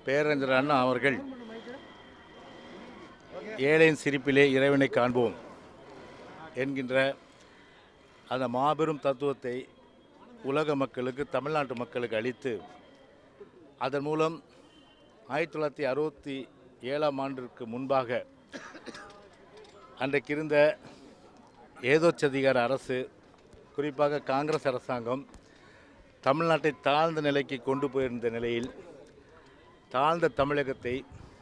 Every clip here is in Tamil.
பேரறிஞர் அண்ணா அவர்கள் ஏழையின் சிரிப்பிலே இறைவனை காண்போம் என்கின்ற அந்த மாபெரும் தத்துவத்தை உலக மக்களுக்கு தமிழ்நாட்டு மக்களுக்கு அளித்து அதன் மூலம் ஆயிரத்தி தொள்ளாயிரத்தி அறுபத்தி ஏழாம் ஆண்டிற்கு முன்பாக அன்றைக்கு இருந்த ஏதோச்சதிகார அரசு குறிப்பாக காங்கிரஸ் அரசாங்கம் தமிழ்நாட்டை தாழ்ந்த நிலைக்கு கொண்டு போயிருந்த நிலையில் தாழ்ந்த தமிழகத்தை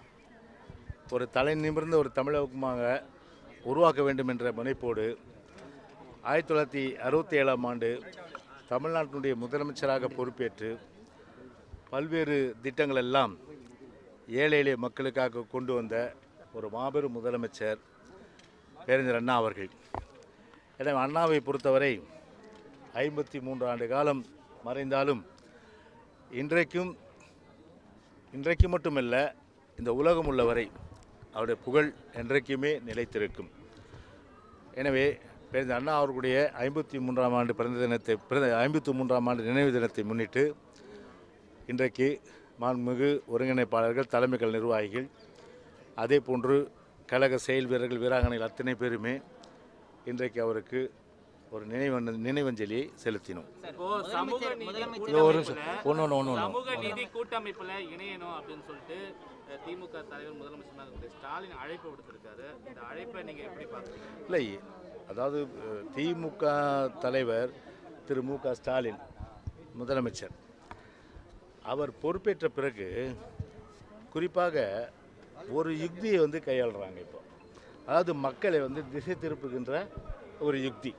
ஒரு தலை நிமிர்ந்த ஒரு தமிழகமாக உருவாக்க வேண்டும் என்ற முனைப்போடு ஆயிரத்தி தொள்ளாயிரத்தி அறுபத்தி ஏழாம் ஆண்டு தமிழ்நாட்டினுடைய முதலமைச்சராக பொறுப்பேற்று பல்வேறு திட்டங்கள் எல்லாம் ஏழை எளிய மக்களுக்காக கொண்டு வந்த ஒரு மாபெரும் முதலமைச்சர் பேரறிஞர் அண்ணா அவர்கள் எனவே அண்ணாவை பொறுத்தவரை ஐம்பத்தி மூன்று ஆண்டு காலம் மறைந்தாலும் இன்றைக்கும் இன்றைக்கு மட்டுமல்ல இந்த உலகம் உள்ளவரை அவருடைய புகழ் என்றைக்குமே நிலைத்திருக்கும் எனவே பேருந்து அண்ணா அவர்களுடைய ஐம்பத்தி மூன்றாம் ஆண்டு பிறந்த தினத்தை பிறந்த ஐம்பத்தி மூன்றாம் ஆண்டு நினைவு தினத்தை முன்னிட்டு இன்றைக்கு மாண்புமிகு ஒருங்கிணைப்பாளர்கள் தலைமைகள் நிர்வாகிகள் அதே போன்று கழக செயல் வீரர்கள் வீராங்கனைகள் அத்தனை பேருமே இன்றைக்கு அவருக்கு ஒரு நினைவ நினைவஞ்சலியை செலுத்தினோம் இப்போ சமூக நீதி இதோ ஒரு நிமிஷம் ஒன்று ஒன்று ஒன்று ஒன்று சமூக நீதி கூட்டமைப்புல இணையணும் அப்படின்னு சொல்லிட்டு அஹ், திமுக தலைவர் முதலமைச்சராக இருக்கக்கூடிய ஸ்டாலின் அழைப்பு விடுத்திருக்காரு இந்த அழைப்பை நீங்க எப்படி பாக்குறீங்க இல்லை அதாவது அஹ், திமுக தலைவர் திரு மு க ஸ்டாலின் முதலமைச்சர் அவர் பொறுப்பேற்ற பிறகு குறிப்பாக ஒரு யுக்தியை வந்து கையாளுறாங்க இப்போ அதாவது மக்களை வந்து திசை திருப்புகின்ற ஒரு யுக்தி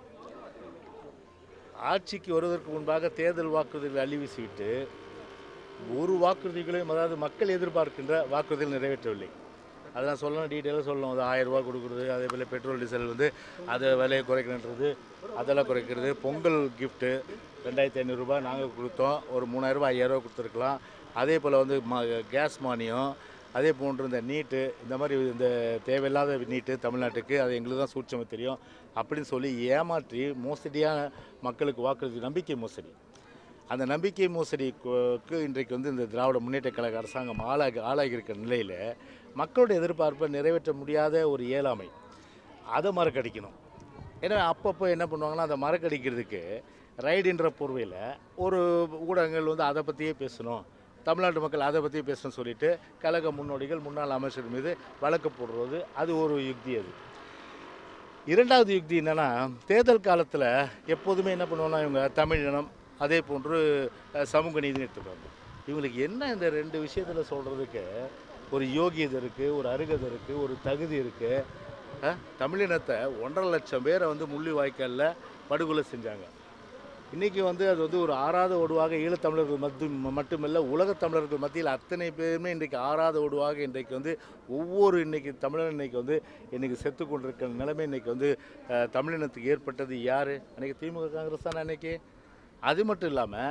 ஆட்சிக்கு வருவதற்கு முன்பாக தேர்தல் வாக்குறுதிகளை அள்ளி வீசிவிட்டு ஒரு வாக்குறுதிகளையும் அதாவது மக்கள் எதிர்பார்க்கின்ற வாக்குறுதிகள் நிறைவேற்றவில்லை அதெல்லாம் சொல்லணும் டீட்டெயிலாக சொல்லணும் அது ஆயிரம் ரூபாய் கொடுக்குறது அதே போல் பெட்ரோல் டீசல் வந்து அதை விலையை குறைக்கணுன்றது அதெல்லாம் குறைக்கிறது பொங்கல் கிஃப்ட்டு ரெண்டாயிரத்தி ஐநூறுரூபா நாங்கள் கொடுத்தோம் ஒரு மூணாயிரரூபா ஐயாயிரரூபா கொடுத்துருக்கலாம் அதே போல் வந்து ம கேஸ் மானியம் அதே போன்று இந்த நீட்டு இந்த மாதிரி இந்த தேவையில்லாத நீட்டு தமிழ்நாட்டுக்கு அது எங்களுக்கு தான் சூட்சமாக தெரியும் அப்படின்னு சொல்லி ஏமாற்றி மோசடியான மக்களுக்கு வாக்குறுதி நம்பிக்கை மோசடி அந்த நம்பிக்கை மோசடிக்கு இன்றைக்கு வந்து இந்த திராவிட முன்னேற்ற கழக அரசாங்கம் ஆளாகி ஆளாகி இருக்கிற நிலையில் மக்களுடைய எதிர்பார்ப்பை நிறைவேற்ற முடியாத ஒரு இயலாமை அதை மறக்கடிக்கணும் ஏன்னா அப்பப்போ என்ன பண்ணுவாங்கன்னா அதை மறக்கடிக்கிறதுக்கு ரைடுன்ற போர்வையில் ஒரு ஊடகங்கள் வந்து அதை பற்றியே பேசணும் தமிழ்நாட்டு மக்கள் அதை பற்றியே பேசணும்னு சொல்லிட்டு கழக முன்னோடிகள் முன்னாள் அமைச்சர் மீது வழக்கு போடுறது அது ஒரு யுக்தி அது இரண்டாவது யுக்தி என்னன்னா தேர்தல் காலத்தில் எப்போதுமே என்ன பண்ணுவோம்னா இவங்க தமிழினம் அதே போன்று அஹ், சமூக நீதி எடுத்துப்பாங்க இவங்களுக்கு என்ன இந்த ரெண்டு விஷயத்தில் சொல்கிறதுக்கு ஒரு யோகியதை இருக்குது ஒரு அருகதை இருக்குது ஒரு தகுதி இருக்குது தமிழினத்தை ஒன்றரை லட்சம் பேரை வந்து முள்ளி வாய்க்காலில் படுகொலை செஞ்சாங்க இன்றைக்கி வந்து அது வந்து ஒரு ஆறாத ஒடுவாக ஈழத்தமிழர்கள் மத்து மட்டுமல்ல உலகத் தமிழர்கள் மத்தியில் அத்தனை பேருமே இன்றைக்கு ஆறாத ஒடுவாக இன்றைக்கு வந்து ஒவ்வொரு இன்றைக்கி தமிழன் இன்றைக்கி வந்து இன்றைக்கி செத்து கொண்டிருக்கிற நிலைமை இன்றைக்கி வந்து அஹ், தமிழினத்துக்கு ஏற்பட்டது யார் அன்றைக்கி திமுக காங்கிரஸ் தானே அன்றைக்கி அது மட்டும் இல்லாமல்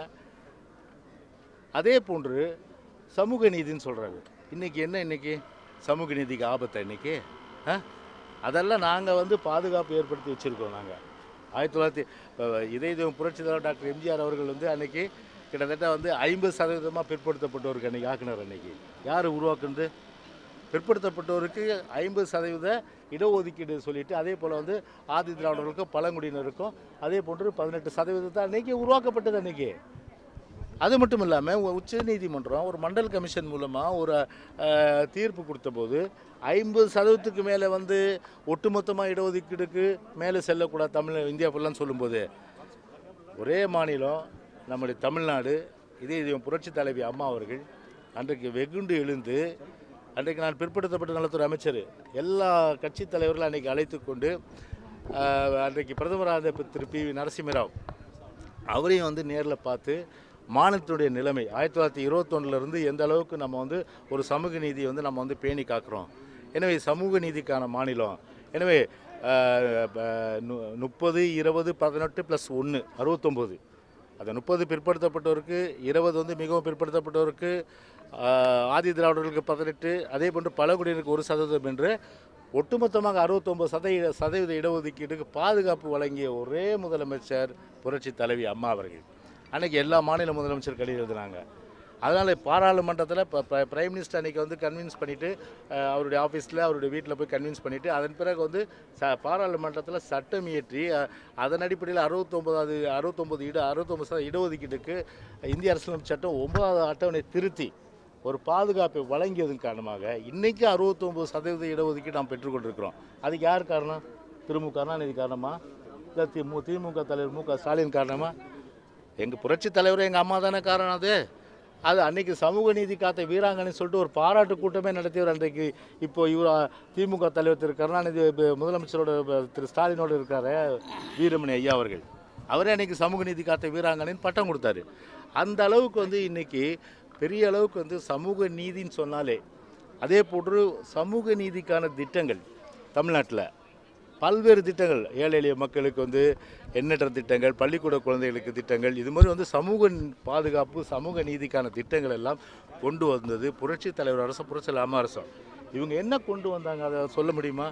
அதே போன்று சமூக நீதின்னு சொல்கிறாரு இன்றைக்கி என்ன இன்றைக்கி சமூக நீதிக்கு ஆபத்தை இன்றைக்கி ஆ அதெல்லாம் நாங்கள் வந்து பாதுகாப்பு ஏற்படுத்தி வச்சுருக்கோம் நாங்கள் ஆயிரத்தி தொள்ளாயிரத்தி அஹ், இதய தெய்வம் புரட்சி தலைவர் டாக்டர் எம்ஜிஆர் அவர்கள் வந்து அன்னைக்கு கிட்டத்தட்ட வந்து ஐம்பது சதவீதமாக பிற்படுத்தப்பட்டோருக்கு அன்றைக்கி ஆக்குனார் அன்னைக்கு யார் உருவாக்குனது பிற்படுத்தப்பட்டோருக்கு ஐம்பது சதவீத இடஒதுக்கீடு சொல்லிட்டு அதே போல் வந்து ஆதி திராவிடர்களுக்கும் பழங்குடியினருக்கும் அதே போன்று பதினெட்டு சதவீதத்தை அன்னைக்கு உருவாக்கப்பட்டது அன்னைக்கு அது மட்டும் இல்லாமல் உச்ச நீதிமன்றம் ஒரு மண்டல் கமிஷன் மூலமாக ஒரு அஹ், தீர்ப்பு கொடுத்தபோது ஐம்பது சதவீதத்துக்கு மேலே வந்து ஒட்டுமொத்தமாக இடஒதுக்கீடுக்கு மேலே செல்லக்கூடாது தமிழ் இந்தியா ஃபுல்லான்னு சொல்லும்போது ஒரே மாநிலம் நம்முடைய தமிழ்நாடு இதே இது புரட்சி தலைவி அம்மா அவர்கள் அன்றைக்கு வெகுண்டு எழுந்து அன்றைக்கு நான் பிற்படுத்தப்பட்ட நலத்துறை அமைச்சர் எல்லா கட்சி தலைவர்களும் அன்றைக்கு அழைத்து கொண்டு ஆஹ், அன்றைக்கு பிரதமராக இருந்த திரு பி வி நரசிம்மராவ் அவரையும் வந்து நேரில் பார்த்து மாநிலத்தினுடைய நிலைமை ஆயிரத்தி தொள்ளாயிரத்தி இருபத்தொன்னுலேருந்து எந்த அளவுக்கு நம்ம வந்து ஒரு சமூக நீதியை வந்து நம்ம வந்து பேணி காக்கிறோம் எனவே சமூக நீதிக்கான மாநிலம் எனவே ஆஹ், ப- நு- முப்பது இருபது பதினெட்டு ப்ளஸ் ஒன்று அறுபத்தொம்போது அந்த முப்பது பிற்படுத்தப்பட்டோருக்கு இருபது வந்து மிகவும் பிற்படுத்தப்பட்டோருக்கு ஆஹ், ஆதி திராவிடர்களுக்கு பதினெட்டு அதே போன்று பழங்குடியினருக்கு ஒரு சதவீதம் என்று ஒட்டுமொத்தமாக அறுபத்தொம்பது சதவீத சதவீத இடஒதுக்கீட்டுக்கு பாதுகாப்பு வழங்கிய ஒரே முதலமைச்சர் புரட்சி தலைவி அம்மா அவர்கள் அன்னைக்கு எல்லா மாநில முதலமைச்சர் கடிதம் எழுதினாங்க அதனால் பாராளுமன்றத்தில் இப்போ பிரைம் மினிஸ்டர் அன்றைக்கி வந்து கன்வின்ஸ் பண்ணிவிட்டு அவருடைய ஆஃபீஸில் அவருடைய வீட்டில் போய் கன்வின்ஸ் பண்ணிவிட்டு அதன் பிறகு வந்து ச பாராளுமன்றத்தில் சட்டம் இயற்றி அஹ், அதன் அடிப்படையில் அறுபத்தொம்போதாவது அறுபத்தொம்போது இட அறுபத்தொம்பது சதவீத இடஒதுக்கீட்டுக்கு இந்திய அரசியலமைப்பு சட்டம் ஒன்பதாவது அட்டவணை திருத்தி ஒரு பாதுகாப்பை வழங்கியதன் காரணமாக இன்றைக்கி அறுபத்தொம்போது சதவீத இடஒதுக்கீடு நாம் பெற்றுக்கொண்டிருக்கிறோம் அதுக்கு யார் காரணம் திரு கருணாநிதி காரணமா இல்லை தி மு திமுக தலைவர் மு க ஸ்டாலின் காரணமா எங்கள் புரட்சி தலைவர் எங்கள் அம்மா தானே காரணம் அது அது அன்னைக்கு சமூக நீதி காத்த வீராங்கனை சொல்லிட்டு ஒரு பாராட்டு கூட்டமே நடத்தியவர் அன்றைக்கு இப்போ இவர் திமுக தலைவர் திரு கருணாநிதி ப- முதலமைச்சரோட ப- திரு ஸ்டாலினோட இருக்காரு வீரமணி ஐயா அவர்கள் அவரே அன்னைக்கு சமூக நீதி காத்த வீராங்கனைன்னு பட்டம் கொடுத்தாரு அந்த அளவுக்கு வந்து இன்னைக்கு பெரிய அளவுக்கு வந்து சமூக நீதின்னு சொன்னாலே அதே போன்று சமூக நீதிக்கான திட்டங்கள் தமிழ்நாட்டில் பல்வேறு திட்டங்கள் ஏழை எளிய மக்களுக்கு வந்து எண்ணற்ற திட்டங்கள் பள்ளிக்கூட குழந்தைகளுக்கு திட்டங்கள் இது மாதிரி வந்து சமூக பாதுகாப்பு சமூக நீதிக்கான திட்டங்கள் எல்லாம் கொண்டு வந்தது புரட்சி தலைவர் அரசு புரட்சி அம்மா அரசம் இவங்க என்ன கொண்டு வந்தாங்க அதை சொல்ல முடியுமா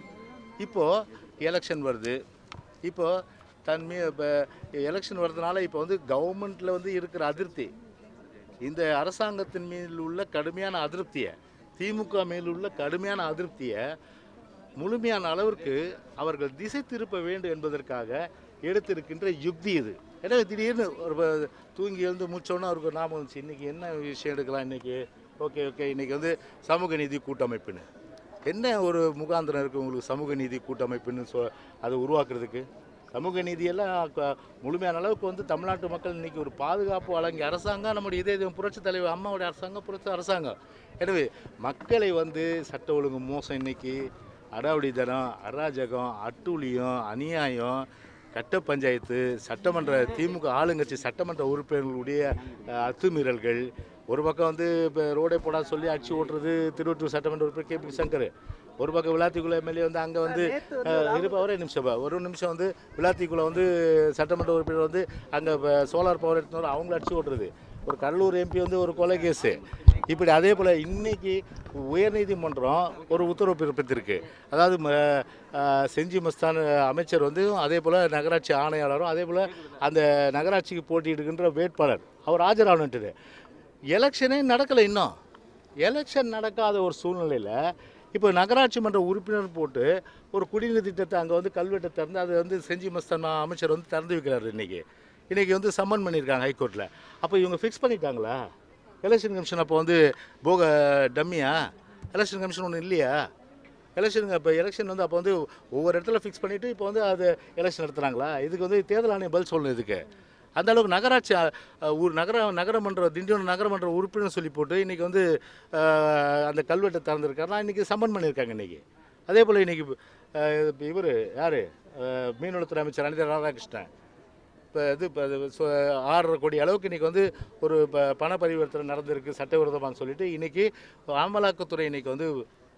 இப்போது எலெக்ஷன் வருது இப்போது தன்மே இப்போ எலெக்ஷன் வர்றதுனால இப்போ வந்து கவர்மெண்ட்டில் வந்து இருக்கிற அதிருப்தி இந்த அரசாங்கத்தின் மீது உள்ள கடுமையான அதிருப்தியை திமுக மேல் உள்ள கடுமையான அதிருப்தியை முழுமையான அளவிற்கு அவர்கள் திசை திருப்ப வேண்டும் என்பதற்காக எடுத்திருக்கின்ற யுக்தி இது எனவே திடீர்னு ஒரு ப- தூங்கி எழுந்து மூச்சோன்னா அவருக்கு ஒரு ஞாபகம் வந்துச்சு இன்றைக்கி என்ன விஷயம் எடுக்கலாம் இன்றைக்கி ஓகே ஓகே இன்றைக்கி வந்து சமூக நீதி கூட்டமைப்புன்னு என்ன ஒரு முகாந்திரம் இருக்குது உங்களுக்கு சமூக நீதி கூட்டமைப்புன்னு சொ அதை உருவாக்குறதுக்கு சமூக நீதியெல்லாம் க- முழுமையான அளவுக்கு வந்து தமிழ்நாட்டு மக்கள் இன்னைக்கு ஒரு பாதுகாப்பு வழங்கிய அரசாங்கம் நம்முடைய இதே இது புரட்சி தலைவர் அம்மாவுடைய அரசாங்கம் புரட்சி அரசாங்கம் எனவே மக்களை வந்து சட்ட ஒழுங்கு மோசம் இன்னைக்கு அடாவடித்தனம் அராஜகம் அட்டூழியம் அநியாயம் கட்ட பஞ்சாயத்து சட்டமன்ற திமுக ஆளுங்கட்சி சட்டமன்ற உறுப்பினர்களுடைய அஹ், அத்துமீறல்கள் ஒரு பக்கம் வந்து இப்போ ரோடே போடா சொல்லி அடிச்சு ஓட்டுறது திருவற்றூர் சட்டமன்ற உறுப்பினர் கே பி சங்கர் ஒரு பக்கம் விளாத்திக்குள்ள எம்எல்ஏ வந்து அங்கே வந்து அஹ், இருப்பா ஒரே நிமிஷம் பா. ஒரு நிமிஷம் வந்து விளாத்திக்குள்ள வந்து சட்டமன்ற உறுப்பினர் வந்து அங்கே சோலார் பவர் எடுத்து அவங்கள அடிச்சு ஓட்டுறது ஒரு கடலூர் எம்பி வந்து ஒரு கொலை கேஸு இப்படி அதே போல் இன்னைக்கு உயர்நீதிமன்றம் ஒரு உத்தரவு பிறப்பித்திருக்கு அதாவது ம- அஹ், செஞ்சி மஸ்தான் அமைச்சர் வந்து அதே போல் நகராட்சி ஆணையாளரும் அதே போல் அந்த நகராட்சிக்கு போட்டியிடுகின்ற வேட்பாளர் அவர் ஆஜராகணுன்ட்டு எலெக்ஷனே நடக்கலை இன்னும் எலெக்ஷன் நடக்காத ஒரு சூழ்நிலையில் இப்போ நகராட்சி மன்ற உறுப்பினர் போட்டு ஒரு குடிநீர் திட்டத்தை அங்கே வந்து கல்வெட்டை திறந்து அது வந்து செஞ்சி மஸ்தான் அமைச்சர் வந்து திறந்து வைக்கிறாரு இன்றைக்கி இன்றைக்கி வந்து சம்மன் பண்ணியிருக்காங்க ஹைகோர்ட்டில் அப்போ இவங்க ஃபிக்ஸ் பண்ணிட்டாங்களா எலெக்ஷன் கமிஷன் அப்போ வந்து போக டம்மியா எலெக்ஷன் கமிஷன் ஒன்றும் இல்லையா எலெக்ஷன் இப்போ எலெக்ஷன் வந்து அப்போ வந்து ஒவ்வொரு இடத்துல ஃபிக்ஸ் பண்ணிவிட்டு இப்போ வந்து அது எலெக்ஷன் நடத்துகிறாங்களா இதுக்கு வந்து தேர்தல் ஆணையம் பதில் சொல்லணும் இதுக்கு அந்த அளவுக்கு நகராட்சி அ, அ, ஊர் நகர நகரமன்ற திண்டிவனம் நகரமன்ற உறுப்பினர் சொல்லி போட்டு இன்றைக்கி வந்து அ, அந்த கல்வெட்டை திறந்துருக்காருனா இன்றைக்கி சம்மன் பண்ணியிருக்காங்க இன்றைக்கி அதே போல் இன்றைக்கி இவர் யார் மீன்வளத்துறை அமைச்சர் அனிதா ராதாகிருஷ்ணன் இப்போ இது இப்போ அது சொ- ஆறரை கோடி அளவுக்கு இன்றைக்கி வந்து ஒரு ப பண பரிவர்த்தனை நடந்திருக்கு சட்டவிரோதமான்னு சொல்லிட்டு இன்றைக்கி அமலாக்கத்துறை இன்றைக்கி வந்து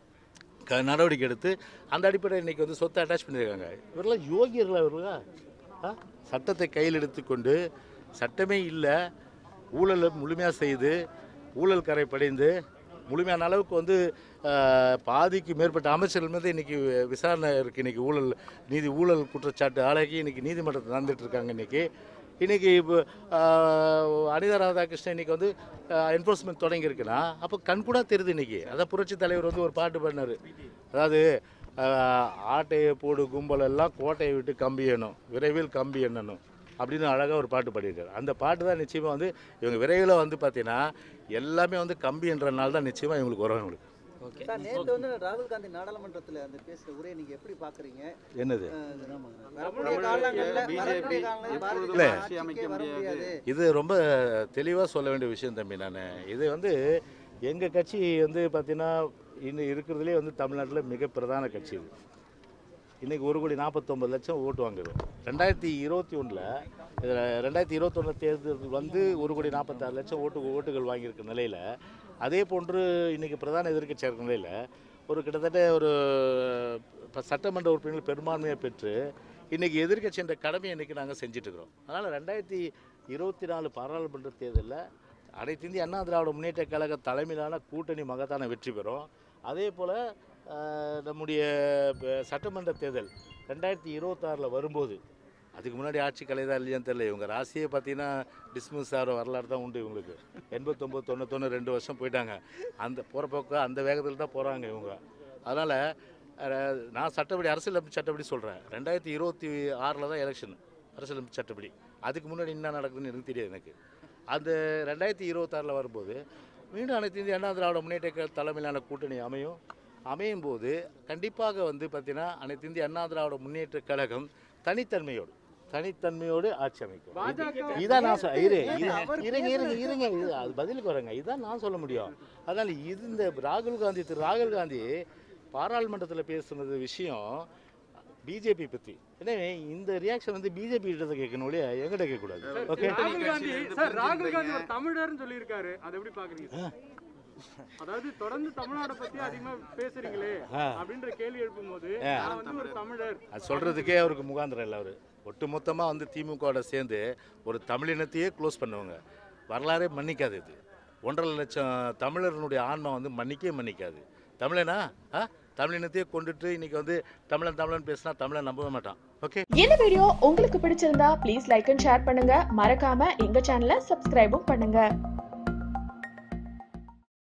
க நடவடிக்கை எடுத்து அந்த அடிப்படையில் இன்றைக்கி வந்து சொத்தை அட்டாச் பண்ணியிருக்காங்க இவரெல்லாம் யோகியர்களா இவர்களா ஆ சட்டத்தை கையில் எடுத்துக்கொண்டு சட்டமே இல்லை ஊழலை முழுமையாக செய்து ஊழல் கரை படைந்து முழுமையான அளவுக்கு வந்து ஆஹ், பாதிக்கு மேற்பட்ட அமைச்சர்கள் மீது இன்றைக்கி விசாரணை இருக்குது இன்றைக்கி ஊழல் நீதி ஊழல் குற்றச்சாட்டு ஆளாகி இன்றைக்கி நீதிமன்றத்தில் நடந்துட்டு இருக்காங்க இன்றைக்கி இன்றைக்கி இப்போ ஆஹ், அனிதா ராதாகிருஷ்ணன் இன்றைக்கி வந்து என்ஃபோர்ஸ்மெண்ட் தொடங்கியிருக்குன்னா அப்போ கண்கூடா தெரியுது இன்றைக்கி அதான் புரட்சி தலைவர் வந்து ஒரு பாட்டு பண்ணார் அதாவது ஆஹ், ஆட்டையை போடு கும்பல் எல்லாம் கோட்டையை விட்டு கம்பி எண்ணும் விரைவில் கம்பி எண்ணணும் அப்படின்னு அழகாக ஒரு பாட்டு பாடியிருக்காரு அந்த பாட்டு தான் நிச்சயமாக வந்து இவங்க விரைவில் வந்து பார்த்தீங்கன்னா எல்லாமே வந்து கம்பி என்றனால தான் நிச்சயமாக இவங்களுக்கு வரும் இவங்களுக்கு ஓகே சார் நேற்று வந்து ராகுல் காந்தி நாடாளுமன்றத்தில் அந்த பேசுகிற உரையை நீங்கள் எப்படி பார்க்குறீங்க என்னது வரக்கூடிய காலங்களில் வரக்கூடிய காலங்களில் பாரதிய இல்ல. ஜனதா ஆட்சிக்கே வர முடியாது இது ரொம்ப தெளிவாக சொல்ல வேண்டிய விஷயம் தம்பி நான் இது வந்து எங்கள் கட்சி வந்து பார்த்தீங்கன்னா இன்னும் இருக்கிறதுலே வந்து தமிழ்நாட்டில் மிக பிரதான கட்சி இது இன்றைக்கி ஒரு கோடி நாற்பத்தொம்பது லட்சம் ஓட்டு வாங்குது ரெண்டாயிரத்தி இருபத்தி ஒன்றில் ரெண்டாயிரத்தி இருபத்தொன்று தேர்தல் வந்து ஒரு கோடி நாற்பத்தாறு லட்சம் ஓட்டு ஓட்டுகள் வாங்கியிருக்க நிலையில் அதே போன்று இன்றைக்கி பிரதான எதிர்க்கட்சியாக இருக்க நிலையில் ஒரு கிட்டத்தட்ட ஒரு இப்போ சட்டமன்ற உறுப்பினர்கள் பெரும்பான்மையை பெற்று இன்றைக்கி எதிர்க்கட்சி என்ற கடமையை இன்றைக்கி நாங்கள் செஞ்சிட்ருக்கிறோம் அதனால் ரெண்டாயிரத்தி இருபத்தி நாலு பாராளுமன்ற தேர்தலில் அனைத்து இந்திய அண்ணா திராவிட முன்னேற்ற கழக தலைமையிலான கூட்டணி மகத்தான வெற்றி பெறும் அதே போல் நம்முடைய ப- சட்டமன்ற தேர்தல் ரெண்டாயிரத்தி இருபத்தாறில் வரும்போது அதுக்கு முன்னாடி ஆட்சி கலைதா இல்லையான்னு தெரியல இவங்க ராசியை பார்த்தீங்கன்னா டிஸ்மிஸ் ஆகிற வரலாறு தான் உண்டு இவங்களுக்கு எண்பத்தொம்பது தொண்ணூத்தொன்று ரெண்டு வருஷம் போயிட்டாங்க அந்த போகிற போக்க அந்த வேகத்தில் தான் போகிறாங்க இவங்க அதனால் நான் சட்டப்படி அரசியலமைப்பு சட்டப்படி சொல்கிறேன் ரெண்டாயிரத்தி இருபத்தி ஆறில் தான் எலெக்ஷன் அரசியலமைப்பு சட்டப்படி அதுக்கு முன்னாடி என்ன நடக்குதுன்னு எனக்கு தெரியாது எனக்கு அந்த ரெண்டாயிரத்தி இருபத்தாறில் வரும்போது மீண்டும் அனைத்து இந்திய அண்ணா திராவிட முன்னேற்ற கழக தலைமையிலான கூட்டணி அமையும் அமையும் போது கண்டிப்பாக வந்து பார்த்தீங்கன்னா அனைத்து இந்திய அண்ணா திராவிட முன்னேற்ற கழகம் தனித்தன்மையோடு தனித்தன்மையோடு ஆட்சி அமைக்கும் இதான் நான் சொல் இரு இரு, இருங்க இருங்க இருங்க இது அது பதிலுக்கு வரேங்க இதான் நான் சொல்ல முடியும் அதனால் இது இந்த ராகுல் காந்தி திரு ராகுல் காந்தி பாராளுமன்றத்தில் பேசுனது விஷயம் பிஜேபி பற்றி எனவே இந்த ரியாக்ஷன் வந்து பிஜேபி கிட்ட தான் கேட்கணும் ஒழிய எங்கிட்ட கேட்கக்கூடாது ஓகே ராகுல் காந்தி சார் ராகுல் காந்தி ஒரு தமிழர்னு சொல்லியிருக்காரு அதை எப்படி பாக்குறீங்க சார்? அதாவது தொடர்ந்து தமிழ்நாட பத்தி அதிகமா பேசுறீங்களே அப்படின்ற கேள்வி எழுப்பும்போது நான் வந்து ஒரு தமிழர் அது சொல்கிறதுக்கே அவருக்கு முகாந்திரம் இல்லை அவர் ஒட்டுமொத்தமாக வந்து திமுகவோட சேர்ந்து ஒரு தமிழினத்தையே க்ளோஸ் பண்ணுவாங்க வரலாறே மன்னிக்காது இது ஒன்றரை லட்சம் தமிழர்களுடைய ஆன்மா வந்து மன்னிக்கவே மன்னிக்காது தமிழனா ஆ தமிழினத்தையே கொண்டுட்டு இன்னைக்கு வந்து தமிழன் தமிழன் பேசினா தமிழன் நம்பவே மாட்டான் ஓகே இந்த வீடியோ உங்களுக்கு பிடிச்சிருந்தா ப்ளீஸ் லைக் அண்ட் ஷேர் பண்ணுங்க மறக்காம எங்க சேனலை சப்ஸ்கிரைபும் பண்ணுங்க